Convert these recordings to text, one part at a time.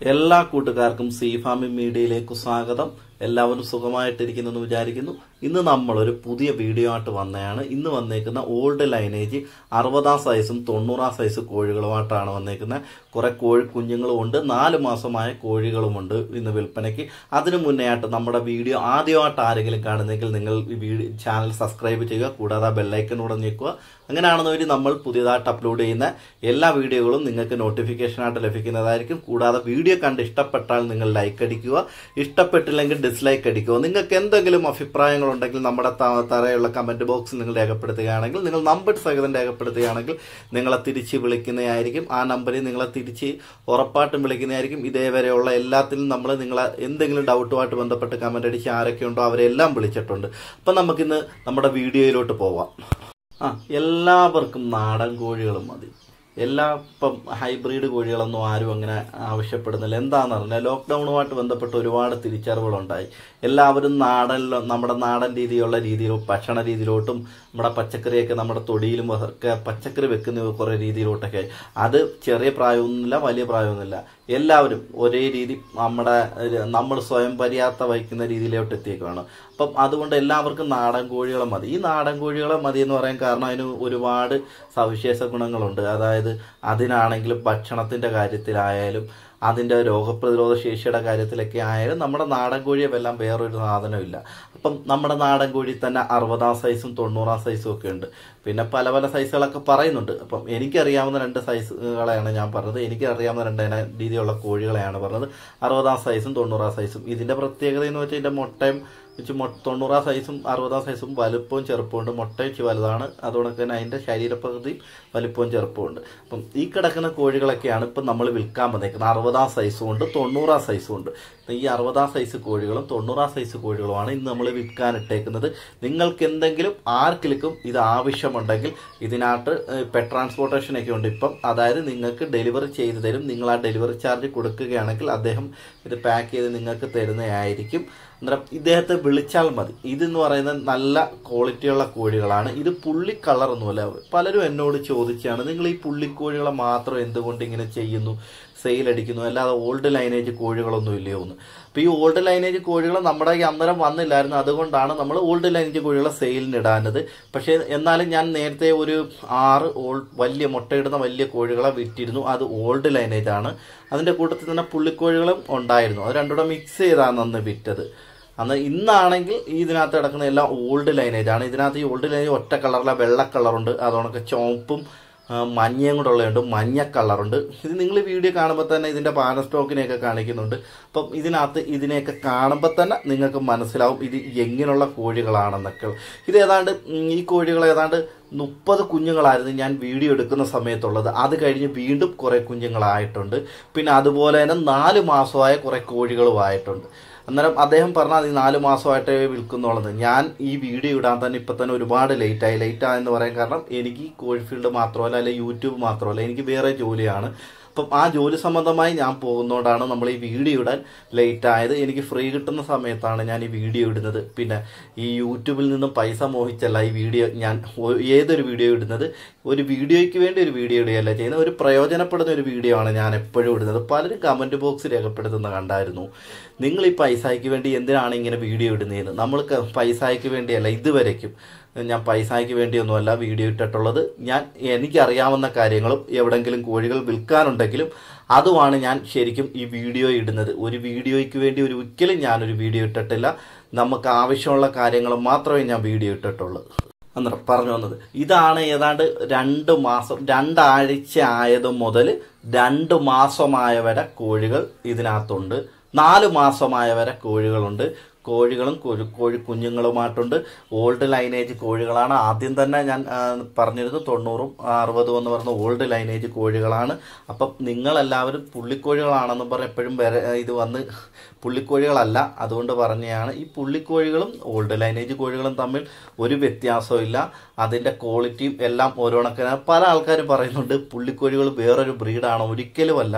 എല്ലാ കൂട്ടുകാർക്കും see farming മീഡിയയിലേക്ക് സ്വാഗതം എല്ലാവരും സുഖമായിട്ടിരിക്കുന്നു എന്ന് വിചാരിക്കുന്നു ഇന്ന് നമ്മൾ ഒരു പുതിയ വീഡിയോ ആയിട്ട് വന്നതാണ് ഇന്ന് വന്നേക്കുന്ന ഓൾഡ് ലൈനേജ് അറുപതാം സൈസും തൊണ്ണൂറാം സൈസ് കോഴികളുമായിട്ടാണ് വന്നേക്കുന്നത് കുറെ കോഴി കുഞ്ഞുങ്ങളും ഉണ്ട് നാല് മാസമായ കോഴികളുമുണ്ട് ഇന്ന് വിൽപ്പനയ്ക്ക് അതിനു മുന്നേ ആയിട്ട് നമ്മുടെ വീഡിയോ ആദ്യമായിട്ട് ആരെങ്കിലും കാണുന്നെങ്കിൽ നിങ്ങൾ ഈ വീഡിയോ ചാനൽ സബ്സ്ക്രൈബ് ചെയ്യുക കൂടാതെ ബെല്ലൈക്കൺ കൂടെ ഞെക്കുക അങ്ങനെയാണെന്നുവരി നമ്മൾ പുതിയതായിട്ട് അപ്ലോഡ് ചെയ്യുന്ന എല്ലാ വീഡിയോകളും നിങ്ങൾക്ക് നോട്ടിഫിക്കേഷനായിട്ട് ലഭിക്കുന്നതായിരിക്കും കൂടാതെ വീഡിയോ കണ്ട് ഇഷ്ടപ്പെട്ടാൽ നിങ്ങൾ ലൈക്ക് അടിക്കുക ഇഷ്ടപ്പെട്ടില്ലെങ്കിൽ ഡിസ്ലൈക്ക് അടിക്കുക നിങ്ങൾക്ക് എന്തെങ്കിലും അഭിപ്രായങ്ങളുണ്ടെങ്കിൽ നമ്മുടെ ത- തറയുള്ള കമന്റ് ബോക്സിൽ നിങ്ങൾ രേഖപ്പെടുത്തുകയാണെങ്കിൽ നിങ്ങൾ നമ്പർ സഹിതം രേഖപ്പെടുത്തുകയാണെങ്കിൽ നിങ്ങളെ തിരിച്ച് വിളിക്കുന്നതായിരിക്കും ആ നമ്പറിൽ നിങ്ങളെ തിരിച്ച് ഉറപ്പായിട്ടും വിളിക്കുന്നതായിരിക്കും ഇതേവരെയുള്ള എല്ലാത്തിലും നമ്മൾ നിങ്ങളെ എന്തെങ്കിലും ഡൗട്ടുമായിട്ട് ബന്ധപ്പെട്ട് കമന്റ് അടിച്ച് ആരൊക്കെയുണ്ടോ അവരെല്ലാം വിളിച്ചിട്ടുണ്ട് അപ്പം നമുക്കിന്ന് നമ്മുടെ വീഡിയോയിലോട്ട് പോവാം ആ എല്ലാവർക്കും നാടൻ കോഴികളും മതി എല്ലാ ഇപ്പം ഹൈബ്രിഡ് കോഴികളൊന്നും ആരും അങ്ങനെ ആവശ്യപ്പെടുന്നില്ല എന്താണെന്ന് പറഞ്ഞാൽ ലോക്ക്ഡൗണുമായിട്ട് ബന്ധപ്പെട്ട് ഒരുപാട് തിരിച്ചറിവുകളുണ്ടായി എല്ലാവരും നാടൻ നമ്മുടെ നാടൻ രീതിയിലുള്ള രീതിയിൽ ഭക്ഷണ രീതിയിലോട്ടും നമ്മുടെ പച്ചക്കറിയൊക്കെ നമ്മുടെ തൊടിയിലും ഒക്കെ പച്ചക്കറി വെക്കുന്ന കുറേ രീതിയിലോട്ടൊക്കെ ആയി. അത് ചെറിയ പ്രായമൊന്നുമില്ല വലിയ പ്രായമൊന്നുമില്ല എല്ലാവരും ഒരേ രീതി നമ്മുടെ ഒരു- നമ്മൾ സ്വയം പര്യാപ്ത വഹിക്കുന്ന രീതിയിലോട്ട് എത്തിയേക്കാണ് അപ്പം അതുകൊണ്ട് എല്ലാവർക്കും നാടൻ കോഴികളെ മതി ഈ നാടൻ കോഴികളെ മതി എന്ന് പറയാൻ കാരണം അതിന് ഒരുപാട് സവിശേഷ ഗുണങ്ങളുണ്ട് അതായത് അതിനാണെങ്കിലും ഭക്ഷണത്തിന്റെ കാര്യത്തിലായാലും അതിന്റെ രോഗപ്രതിരോധ ശേഷിയുടെ കാര്യത്തിലൊക്കെ ആയാലും നമ്മുടെ നാടൻ കോഴിയെ വെല്ലാം വേറൊരു സാധനമില്ല അപ്പം നമ്മുടെ നാടൻ കോഴി തന്നെ അറുപതാം സൈസും തൊണ്ണൂറാം സൈസും ഒക്കെ ഉണ്ട് പിന്നെ പല പല സൈസുകളൊക്കെ പറയുന്നുണ്ട് അപ്പം എനിക്കറിയാവുന്ന രണ്ട് സൈസുകളെയാണ് ഞാൻ പറഞ്ഞത് എനിക്ക് അറിയാവുന്ന രണ്ട് ഇന രീതിയിലുള്ള കോഴികളെയാണ് പറഞ്ഞത് അറുപതാം സൈസും തൊണ്ണൂറാം സൈസും ഇതിന്റെ പ്രത്യേകത എന്ന് വെച്ചാൽ ഇതിന്റെ മുട്ടയും വെച്ച് മൊ തൊണ്ണൂറാം സൈസും അറുപതാം സൈസും വലുപ്പവും ചെറുപ്പമുണ്ട് മുട്ട വെച്ച് വലുതാണ് അതുകൊണ്ട് തന്നെ അതിന്റെ ശരീരപ്രകൃതി വലുപ്പവും ചെറുപ്പമുണ്ട് അപ്പം ഈ കിടക്കുന്ന കോഴികളൊക്കെയാണ് ഇപ്പം നമ്മൾ വിൽക്കാൻ വന്നേക്കുന്നത് അറുപതാം സൈസും ഉണ്ട് തൊണ്ണൂറാം സൈസും ഉണ്ട് ഈ അറുപതാം സൈസ് കോഴികളും തൊണ്ണൂറാം സൈസ് കോഴികളുമാണ് ഇന്ന് നമ്മൾ വിൽക്കാൻ ഇട്ടേക്കുന്നത് നിങ്ങൾക്ക് എന്തെങ്കിലും ആർക്കിലും ഇത് ആവശ്യമുണ്ടെങ്കിൽ ഇതിനകത്ത് പെ ട്രാൻസ്പോർട്ടേഷനൊക്കെ ഉണ്ട് ഇപ്പം അതായത് നിങ്ങൾക്ക് ഡെലിവറി ചെയ്തു തരും നിങ്ങൾ ആ ഡെലിവറി ചാർജ് കൊടുക്കുകയാണെങ്കിൽ അദ്ദേഹം ഇത് പാക്ക് ചെയ്ത് നിങ്ങൾക്ക് തരുന്നതായിരിക്കും അന്നേരം ഇദ്ദേഹത്തെ വിളിച്ചാൽ മതി ഇതെന്ന് പറയുന്നത് നല്ല ക്വാളിറ്റിയുള്ള കോഴികളാണ് ഇത് പുള്ളി കളറൊന്നുമല്ല പലരും എന്നോട് ചോദിച്ചാണ് നിങ്ങൾ ഈ പുള്ളിക്കോഴികളെ മാത്രം എന്തുകൊണ്ട് ഇങ്ങനെ ചെയ്യുന്നു സെയിൽ അടിക്കുന്നു അല്ലാതെ ഓൾഡ് ലൈനേജ് കോഴികളൊന്നും ഇല്ലയോ എന്ന് അപ്പോൾ ഈ ഓൾഡ് ലൈനേജ് കോഴികൾ നമ്മുടെ ഈ അന്നേരം വന്നില്ലായിരുന്നു അതുകൊണ്ടാണ് നമ്മൾ ഓൾഡ് ലൈനേജ് കോഴികളെ സെയിലിന് ഇടാനത് പക്ഷേ എന്നാലും ഞാൻ നേരത്തെ ഒരു ആറ് ഓൾ വലിയ മുട്ടയിടുന്ന വലിയ കോഴികളെ വിറ്റിരുന്നു അത് ഓൾഡ് ലൈനേജ് ആണ് അതിൻ്റെ കൂട്ടത്തിൽ തന്നെ പുള്ളിക്കോഴികളും ഉണ്ടായിരുന്നു അത് രണ്ടുകൂടെ മിക്സ് ചെയ്താണ് അന്ന് വിറ്റത് അന്ന് ഇന്നാണെങ്കിൽ ഈ ഇതിനകത്ത് കിടക്കുന്ന എല്ലാം ഓൾഡ് ലൈനേജ് ആണ് ഇതിനകത്ത് ഈ ഓൾഡ് ലൈനേജ് ഒറ്റ കളറിലെ വെള്ള കളറുണ്ട് അതുകൊണ്ടൊക്കെ ചുവപ്പും ആ, മഞ്ഞയും കൂടെ ഉള്ളതുണ്ട് മഞ്ഞ കളറുണ്ട് ഇത് നിങ്ങൾ വീഡിയോ കാണുമ്പോൾ തന്നെ ഇതിന്റെ പാന സ്റ്റോക്കിനെയൊക്കെ കാണിക്കുന്നുണ്ട് അപ്പം ഇതിനകത്ത് ഇതിനെയൊക്കെ കാണുമ്പോൾ തന്നെ നിങ്ങൾക്ക് മനസ്സിലാവും ഇത് എങ്ങനെയുള്ള കോഴികളാണെന്നൊക്കെ ഇത് ഏതാണ്ട് ഉം, ഈ കോഴികൾ ഏതാണ്ട് മുപ്പത് കുഞ്ഞുങ്ങളായിരുന്നു ഞാൻ വീഡിയോ എടുക്കുന്ന സമയത്തുള്ളത് അത് കഴിഞ്ഞ് വീണ്ടും കുറെ കുഞ്ഞുങ്ങളായിട്ടുണ്ട് പിന്നെ അതുപോലെ തന്നെ നാല് മാസമായ കുറെ കോഴികളും ആയിട്ടുണ്ട് അന്നേരം അദ്ദേഹം പറഞ്ഞാൽ ഈ നാല് മാസമായിട്ടേ വിൽക്കുന്നുള്ളത് ഞാൻ ഈ വീഡിയോ ഇടാൻ തന്നെ ഇപ്പം തന്നെ ഒരുപാട് ലേറ്റായി ലേറ്റ് ആയെന്ന് പറയാൻ കാരണം എനിക്ക് ഈ കോഴി ഫീൽഡ് മാത്രമല്ല അല്ലെങ്കിൽ യൂട്യൂബ് മാത്രമല്ല എനിക്ക് വേറെ ജോലിയാണ് അപ്പം ആ ജോലി സംബന്ധമായി ഞാൻ പോകുന്നതുകൊണ്ടാണ് നമ്മൾ ഈ വീഡിയോ ഇടാൻ ലേറ്റ് ആയത് എനിക്ക് ഫ്രീ കിട്ടുന്ന സമയത്താണ് ഞാൻ ഈ വീഡിയോ ഇടുന്നത് പിന്നെ ഈ യൂട്യൂബിൽ നിന്നും പൈസ മോഹിച്ചല്ല ഈ വീഡിയോ ഞാൻ ഒ- ഏതൊരു വീഡിയോ ഇടുന്നത് ഒരു വീഡിയോയ്ക്ക് വേണ്ടി ഒരു വീഡിയോ ഇടുകയല്ല ചെയ്യുന്നത് ഒരു പ്രയോജനപ്പെടുന്ന ഒരു വീഡിയോ ആണ് ഞാൻ എപ്പോഴും ഇടുന്നത് പലരും കമന്റ് ബോക്സ് രേഖപ്പെടുത്തുന്ന കണ്ടായിരുന്നു നിങ്ങൾ ഈ പൈസയ്ക്ക് വേണ്ടി എന്തിനാണ് ഇങ്ങനെ വീഡിയോ ഇടുന്നതെന്ന് നമ്മൾക്ക് പൈസയ്ക്ക് വേണ്ടിയല്ല ഇതുവരയ്ക്കും ഞാൻ പൈസയ്ക്ക് വേണ്ടിയൊന്നുമല്ല വീഡിയോ ഇട്ടിട്ടുള്ളത് ഞാൻ എനിക്കറിയാവുന്ന കാര്യങ്ങളും എവിടെങ്കിലും കോഴികൾ വിൽക്കാനുണ്ടെങ്കിലും അതുമാണ് ഞാൻ ശരിക്കും ഈ വീഡിയോ ഇടുന്നത് ഒരു വീഡിയോയ്ക്ക് വേണ്ടി ഒരു ഒരിക്കലും ഞാനൊരു വീഡിയോ ഇട്ടിട്ടില്ല നമുക്ക് ആവശ്യമുള്ള കാര്യങ്ങൾ മാത്രമേ ഞാൻ വീഡിയോ ഇട്ടിട്ടുള്ളൂ അന്നേരം പറഞ്ഞു വന്നത് ഇതാണ് ഏതാണ്ട് രണ്ട് മാസം രണ്ടാഴ്ച ആയത് മുതൽ രണ്ട് മാസമായ വരെ കോഴികൾ ഇതിനകത്തുണ്ട് നാല് മാസമായ വരെ കോഴികളുണ്ട് കോഴികളും കോഴി കോഴി കുഞ്ഞുങ്ങളുമായിട്ടുണ്ട് ഓൾഡ് ലൈനേജ് കോഴികളാണ് ആദ്യം തന്നെ ഞാൻ ആ, പറഞ്ഞിരുന്നു തൊണ്ണൂറും അറുപതും എന്ന് പറഞ്ഞ ഓൾഡ് ലൈനേജ് കോഴികളാണ് അപ്പം നിങ്ങളെല്ലാവരും പുള്ളിക്കോഴികളാണെന്ന് പറഞ്ഞ് എപ്പോഴും വരെ ഇത് വന്ന് പുള്ളിക്കോഴികളല്ല അതുകൊണ്ട് പറഞ്ഞതാണ് ഈ പുള്ളിക്കോഴികളും ഓൾഡ് ലൈനേജ് കോഴികളും തമ്മിൽ ഒരു വ്യത്യാസവും ഇല്ല അതിൻ്റെ ക്വാളിറ്റിയും എല്ലാം ഓരോണക്കിന് പല ആൾക്കാരും പറയുന്നുണ്ട് പുള്ളിക്കോഴികൾ വേറൊരു ബ്രീഡാണ് ഒരിക്കലുമല്ല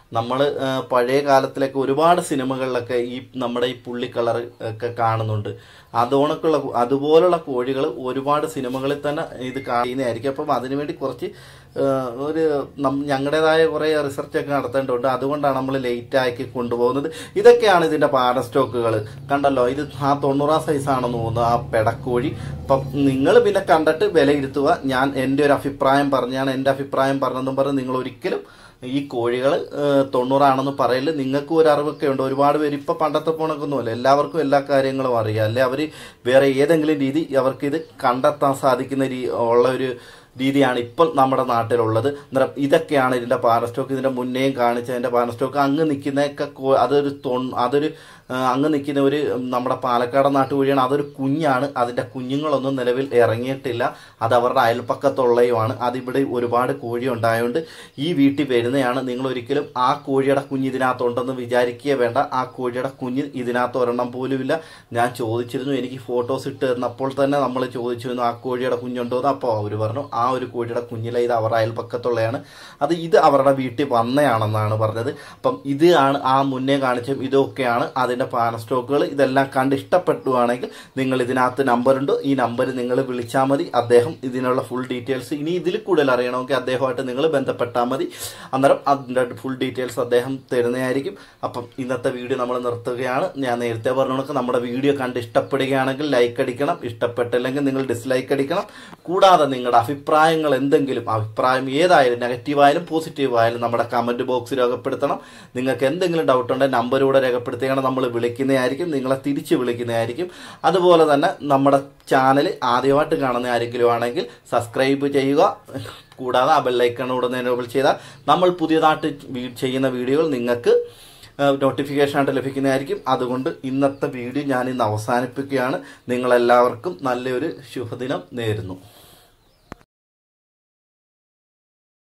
നമ്മൾ പഴയ കാലത്തിലൊക്കെ ഒരുപാട് സിനിമകളിലൊക്കെ ഈ നമ്മുടെ ഈ പുള്ളി കളർ ഒക്കെ കാണുന്നുണ്ട് അതോണക്കുള്ള അതുപോലുള്ള കോഴികൾ ഒരുപാട് സിനിമകളിൽ തന്നെ ഇത് കാണുന്നതായിരിക്കും അപ്പം അതിനുവേണ്ടി കുറച്ച് ആ, ഒരു നം- ഞങ്ങളുടേതായ കുറേ റിസർച്ചൊക്കെ നടത്തേണ്ടതുണ്ട് അതുകൊണ്ടാണ് നമ്മൾ ലേറ്റ് ആക്കി കൊണ്ടുപോകുന്നത് ഇതൊക്കെയാണ് ഇതിന്റെ പാര സ്റ്റോക്കുകൾ കണ്ടല്ലോ ഇത് ആ തൊണ്ണൂറാം സൈസാണെന്ന് തോന്നുന്നു ആ പെടക്കോഴി അപ്പം നിങ്ങൾ പിന്നെ കണ്ടിട്ട് വിലയിരുത്തുക ഞാൻ എൻ്റെ ഒരു അഭിപ്രായം പറഞ്ഞാണ് എൻ്റെ അഭിപ്രായം പറഞ്ഞെന്നും പറഞ്ഞ് നിങ്ങൾ ഒരിക്കലും ഈ കോഴികൾ തൊണ്ണൂറാണെന്ന് പറയല് നിങ്ങൾക്കും ഒരു അറിവൊക്കെ ഉണ്ട് ഒരുപാട് പേര് ഇപ്പൊ പണ്ടത്തെ പോണക്കൊന്നുമല്ല എല്ലാവർക്കും എല്ലാ കാര്യങ്ങളും അറിയാം അല്ലെ അവർ വേറെ ഏതെങ്കിലും രീതി അവർക്ക് ഇത് കണ്ടെത്താൻ സാധിക്കുന്ന രീ ഉള്ള ഒരു രീതിയാണ് ഇപ്പോൾ നമ്മുടെ നാട്ടിലുള്ളത് അന്നേരം ഇതൊക്കെയാണ് ഇതിന്റെ പാരസ്റ്റോക്ക് ഇതിന്റെ മുന്നേയും കാണിച്ച അതിന്റെ പാരസ്റ്റോക്ക് അങ്ങ് നിൽക്കുന്നതൊക്കെ കോ- അതൊരു തൊൺ അതൊരു ആ, അങ്ങ് നിൽക്കുന്ന ഒരു ഉം, നമ്മുടെ പാലക്കാട് നാട്ടുകൂടിയാണ് അതൊരു കുഞ്ഞാണ് അതിന്റെ കുഞ്ഞുങ്ങളൊന്നും നിലവിൽ ഇറങ്ങിയിട്ടില്ല അത് അവരുടെ അയൽപ്പക്കത്തുള്ളയുമാണ് അതിവിടെ ഒരുപാട് കോഴി ഉണ്ടായതുകൊണ്ട് ഈ വീട്ടിൽ വരുന്നതാണ് നിങ്ങൾ ഒരിക്കലും ആ കോഴിയുടെ കുഞ്ഞ് ഇതിനകത്തുണ്ടെന്ന് വിചാരിക്കുക വേണ്ട ആ കോഴിയുടെ കുഞ്ഞ് ഇതിനകത്ത് ഒരെണ്ണം പോലുമില്ല ഞാൻ ചോദിച്ചിരുന്നു എനിക്ക് ഫോട്ടോസ് ഇട്ട് തന്നപ്പോൾ തന്നെ നമ്മൾ ചോദിച്ചിരുന്നു ആ കോഴിയുടെ കുഞ്ഞുണ്ടോ എന്ന് അപ്പോൾ അവർ പറഞ്ഞു ആ ഒരു കോഴിയുടെ കുഞ്ഞില ഇത് അവരുടെ അയൽപ്പക്കത്തുള്ളതാണ് അത് ഇത് അവരുടെ വീട്ടിൽ വന്നയാണെന്നാണ് പറഞ്ഞത് അപ്പം ഇത് ആണ് ആ മുന്നേ കാണിച്ചും ഇതൊക്കെയാണ് അതിന്റെ പാന സ്റ്റോക്കുകൾ ഇതെല്ലാം കണ്ട് ഇഷ്ടപ്പെട്ടുവാണെങ്കിൽ നിങ്ങൾ ഇതിനകത്ത് നമ്പറുണ്ട് ഈ നമ്പർ നിങ്ങൾ വിളിച്ചാൽ മതി അദ്ദേഹം ഇതിനുള്ള ഫുൾ ഡീറ്റെയിൽസ് ഇനി ഇതിൽ കൂടുതൽ അറിയണമെങ്കിൽ അദ്ദേഹമായിട്ട് നിങ്ങൾ ബന്ധപ്പെട്ടാൽ മതി അന്നേരം അതിൻ്റെ ഫുൾ ഡീറ്റെയിൽസ് അദ്ദേഹം തരുന്നതായിരിക്കും അപ്പം ഇന്നത്തെ വീഡിയോ നമ്മൾ നിർത്തുകയാണ് ഞാൻ നേരത്തെ പറഞ്ഞ കണക്ക് നമ്മുടെ വീഡിയോ കണ്ട് ഇഷ്ടപ്പെടുകയാണെങ്കിൽ ലൈക്ക് അടിക്കണം ഇഷ്ടപ്പെട്ടില്ലെങ്കിൽ നിങ്ങൾ ഡിസ്ലൈക്ക് അടിക്കണം കൂടാതെ നിങ്ങളുടെ അഭിപ്രായങ്ങൾ എന്തെങ്കിലും അഭിപ്രായം ഏതായാലും നെഗറ്റീവ് ആയാലും പോസിറ്റീവ് ആയാലും നമ്മുടെ കമന്റ് ബോക്സിൽ രേഖപ്പെടുത്തണം നിങ്ങൾക്ക് എന്തെങ്കിലും ഡൗട്ട് ഉണ്ടെങ്കിൽ നമ്പറിലൂടെ രേഖപ്പെടുത്തുകയാണ് നമ്മൾ വിളിക്കുന്നതായിരിക്കും നിങ്ങളെ തിരിച്ച് വിളിക്കുന്നതായിരിക്കും അതുപോലെ തന്നെ നമ്മുടെ ചാനൽ ആദ്യമായിട്ട് കാണുന്ന ആരെങ്കിലും ആണെങ്കിൽ സബ്സ്ക്രൈബ് ചെയ്യുക കൂടാതെ ആ ബെല്ലൈക്കൺ ഉടനെ എനേബിൾ ചെയ്താൽ നമ്മൾ പുതിയതായിട്ട് വീ- ചെയ്യുന്ന വീഡിയോകൾ നിങ്ങൾക്ക് നോട്ടിഫിക്കേഷൻ ആയിട്ട് ലഭിക്കുന്നതായിരിക്കും അതുകൊണ്ട് ഇന്നത്തെ വീഡിയോ ഞാൻ ഇന്ന് അവസാനിപ്പിക്കുകയാണ് നിങ്ങളെല്ലാവർക്കും നല്ലൊരു ശുഭദിനം നേരുന്നു